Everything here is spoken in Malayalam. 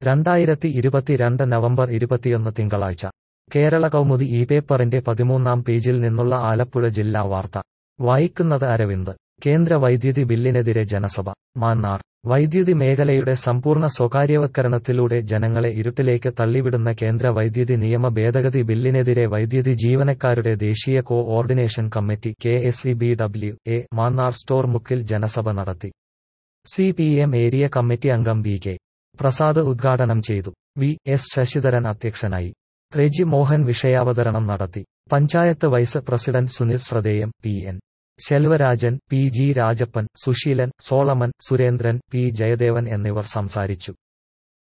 രണ്ടായിരത്തി ഇരുപത്തിരണ്ട് നവംബർ ഇരുപത്തിയൊന്ന് തിങ്കളാഴ്ച കേരള കൗമുദി ഈ പേപ്പറിന്റെ പതിമൂന്നാം പേജിൽ നിന്നുള്ള ആലപ്പുഴ ജില്ലാ വാർത്ത വായിക്കുന്നത് അരവിന്ദ് കേന്ദ്ര വൈദ്യുതി ബില്ലിനെതിരെ ജനസഭ മാന്നാർ വൈദ്യുതി മേഖലയുടെ സമ്പൂർണ്ണ സ്വകാര്യവൽക്കരണത്തിലൂടെ ജനങ്ങളെ ഇരുട്ടിലേക്ക് തള്ളിവിടുന്ന കേന്ദ്ര വൈദ്യുതി നിയമ ഭേദഗതി ബില്ലിനെതിരെ വൈദ്യുതി ജീവനക്കാരുടെ ദേശീയ coordination committee K S E B W A Mannar store മുക്കിൽ ജനസഭ നടത്തി C P M area committee അംഗം ബി കെ പ്രസാദ് ഉദ്ഘാടനം ചെയ്തു വി എസ് ശശിധരൻ അധ്യക്ഷനായി റെജി മോഹൻ വിഷയാവതരണം നടത്തി പഞ്ചായത്ത് വൈസ് പ്രസിഡന്റ് സുനിൽ ശ്രദ്ധേയം P N Selvarajan P G Rajappan Suseelan Solomon Surendran P Jayadevan എന്നിവർ സംസാരിച്ചു